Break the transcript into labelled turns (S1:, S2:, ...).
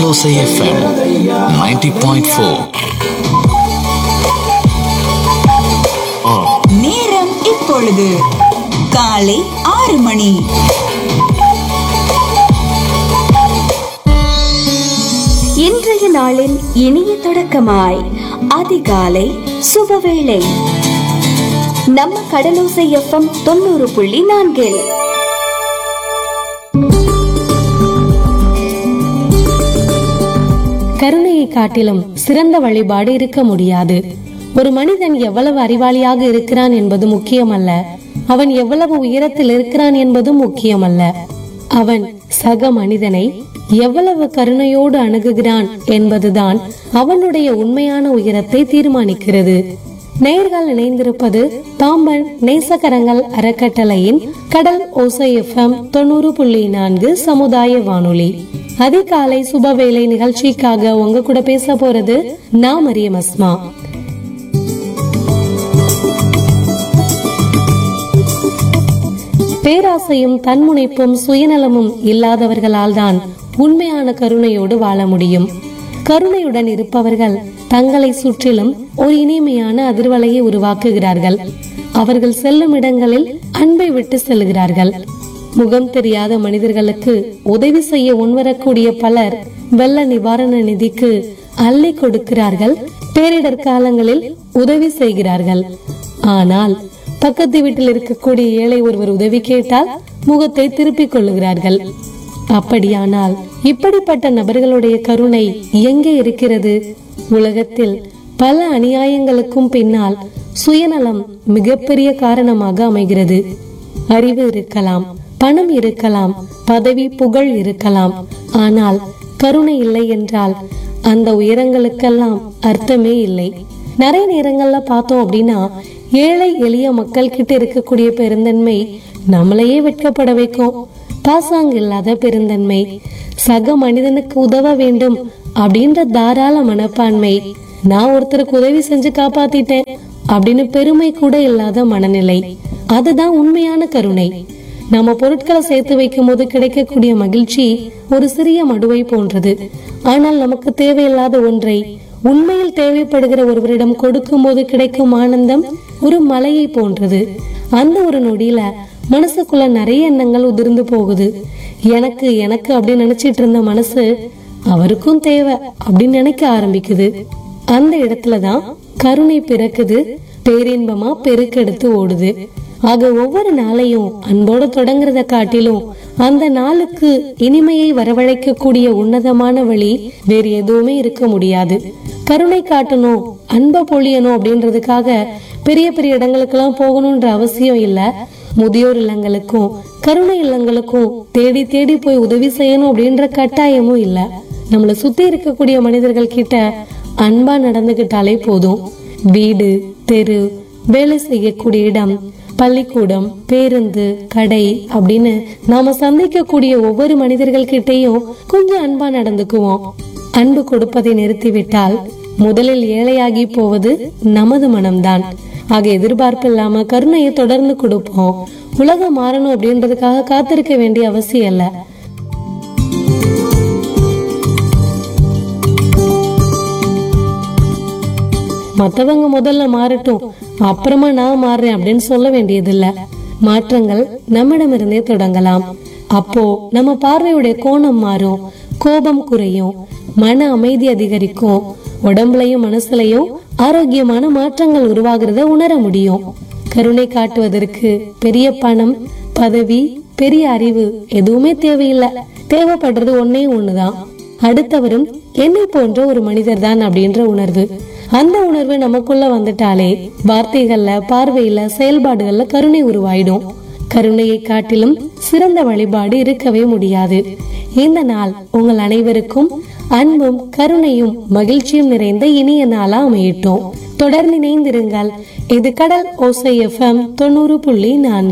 S1: கடலோசை FM 90.4
S2: நேரம் இப்பொழுது காலை ஆறு மணி
S3: இன்றைய நாளின் இனிய தொடக்கமாய் அதிகாலை சுபவேளை நம்ம கடலோசை எஃப்எம் தொண்ணூறு புள்ளி நான்கில்
S4: கருணையை காட்டிலும் சிறந்த வழிபாடு இருக்க முடியாது ஒரு மனிதன் எவ்வளவு அறிவாளியாக இருக்கிறான் என்பது முக்கியமல்ல அவன் எவ்வளவு உயரத்தில் இருக்கிறான் என்பதும் முக்கியமல்ல அவன் சக மனிதனை எவ்வளவு கருணையோடு அணுகுகிறான் என்பதுதான் அவனுடைய உண்மையான உயரத்தை தீர்மானிக்கிறது நேயர்கள் இணைந்திருப்பது பாம்பன் நேசகரங்கள் அறக்கட்டளையின் கடல் ஓசை எஃப்எம் தொண்ணூறு புள்ளி நான்கு சமுதாய வானொலி அதிகாலை சுபவேளை நிகழ்ச்சிக்காக உங்க கூட பேச போறது நான் மரியம் அஸ்மா பேராசையும் தன்முனைப்பும் சுயநலமும் இல்லாதவர்களால் தான் உண்மையான கருணையோடு வாழ முடியும் கருணையுடன் இருப்பவர்கள் தங்களை சுற்றிலும் ஒரு இனிமையான அதிர்வலையை உருவாக்குகிறார்கள் அவர்கள் செல்லும் இடங்களில் அன்பை விட்டு செல்கிறார்கள் முகம் தெரியாத மனிதர்களுக்கு உதவி செய்ய முன்வரக்கூடிய பலர் வெள்ள நிவாரண நிதிக்கு அள்ளி கொடுக்கிறார்கள் பேரிடர் காலங்களில் உதவி செய்கிறார்கள் ஆனால் பக்கத்து வீட்டில் இருக்கக்கூடிய ஏழை ஒருவர் உதவி கேட்டால் முகத்தை திருப்பிக் கொள்ளுகிறார்கள் அப்படியானால் இப்படிப்பட்ட நபர்களுடைய கருணை எங்கே இருக்கிறது உலகத்தில் பல அநியாயங்களுக்கும் பின்னால் சுயநலம் மிகப்பெரிய காரணமாக அமைகிறது அறிவு இருக்கலாம் பணம் இருக்கலாம் பதவி புகழ் இருக்கலாம் ஆனால் கருணை இல்லை என்றால் அந்த உயரங்களுக்கெல்லாம் அர்த்தமே இல்லை நிறைய நேரங்கள்ல பார்த்தோம் அப்படின்னா ஏழை எளிய மக்கள் கிட்ட இருக்கக்கூடிய பெருந்தன்மை நம்மளையே வெட்கப்பட வைக்கும் பாசாங்க இல்லாத பெருந்தன்மை சக மனிதனுக்கு உதவ வேண்டும் அப்படின்ற தாராள மனப்பான்மை நான் ஒருத்தருக்கு உதவி செஞ்சு காப்பாத்திட்டேன் அப்படின்னு பெருமை கூட இல்லாத மனநிலை அதுதான் உண்மையான கருணை நம்ம பொருட்களை சேர்த்து வைக்கும் போது கிடைக்கக்கூடிய மகிழ்ச்சி ஒரு சிறிய மடுவை போன்றது ஆனால் நமக்கு தேவையில்லாத ஒன்றை உண்மையில் தேவைப்படுகிற ஒருவரிடம் கொடுக்கும் போது கிடைக்கும் ஆனந்தம் ஒரு மலையை போன்றது அந்த ஒரு நொடியில மனசுக்குள்ள நிறைய எண்ணங்கள் உதிர்ந்து போகுது எனக்கு எனக்கு அப்படின்னு நினைச்சிட்டு இருந்த மனசு அவருக்கும் தேவை அப்படின்னு நினைக்க ஆரம்பிக்குது அந்த இடத்துலதான் கருணை பிறக்குது பேரின்பமா பெருக்கெடுத்து ஓடுது ஆக ஒவ்வொரு நாளையும் அன்போட தொடங்குறத காட்டிலும் அந்த நாளுக்கு இனிமையை வரவழைக்கக்கூடிய உன்னதமான வழி வேறு எதுவுமே இருக்க முடியாது கருணை காட்டணும் அன்பை பொழியணும் அப்படின்றதுக்காக பெரிய பெரிய இடங்களுக்கெல்லாம் போகணும்ன்ற அவசியம் இல்ல முதியோர் இல்லங்களுக்கும் கருணை இல்லங்களுக்கும் தேடி தேடி போய் உதவி செய்யணும் அப்படின்ற கட்டாயமும் இல்ல நம்மள சுத்தி இருக்கக்கூடிய மனிதர்கள் கிட்ட அன்பா நடந்துகிட்டாலே போதும் வீடு தெரு வேலை செய்யக்கூடிய இடம் பள்ளிக்கூடம் பேருந்து கடை அப்படின்னு நாம சந்திக்கக்கூடிய ஒவ்வொரு மனிதர்கள் கிட்டயும் கொஞ்சம் அன்பா நடந்துக்குவோம் அன்பு கொடுப்பதை நிறுத்திவிட்டால் முதலில் ஏழையாகி போவது நமது மனம்தான் ஆக எதிர்பார்ப்பு இல்லாம கருணையை தொடர்ந்து கொடுப்போம் உலகம் மாறணும் அப்படின்றதுக்காக காத்திருக்க வேண்டிய அவசியம் இல்ல மத்தவங்க முதல்ல மாறட்டும் அப்புறமா நான் மாறுறேன் அப்படின்னு சொல்ல வேண்டியதில்ல மாற்றங்கள் நம்மிடமிருந்தே தொடங்கலாம் அப்போ நம்ம பார்வையுடைய கோணம் மாறும் கோபம் குறையும் மன அமைதி அதிகரிக்கும் உடம்புலயும் மனசுலயும் ஆரோக்கியமான மாற்றங்கள் உருவாகிறத உணர முடியும் கருணை காட்டுவதற்கு பெரிய பணம் பதவி பெரிய அறிவு எதுவுமே தேவையில்லை தேவைப்படுறது ஒன்னே ஒண்ணுதான் அடுத்தவரும் என்னை போன்ற ஒரு மனிதர் தான் அப்படின்ற உணர்வு அந்த உணர்வு நமக்குள்ள வந்துட்டாலே வார்த்தைகள்ல பார்வையில செயல்பாடுகள்ல கருணை உருவாயிடும் கருணையை காட்டிலும் சிறந்த வழிபாடு இருக்கவே முடியாது இந்த நாள் உங்கள் அனைவருக்கும் அன்பும் கருணையும் மகிழ்ச்சியும் நிறைந்த இனிய நாளா அமையட்டும் தொடர்ந்து இணைந்திருங்கள் இது கடல் ஓசை எஃப்எம் தொண்ணூறு புள்ளி நான்கு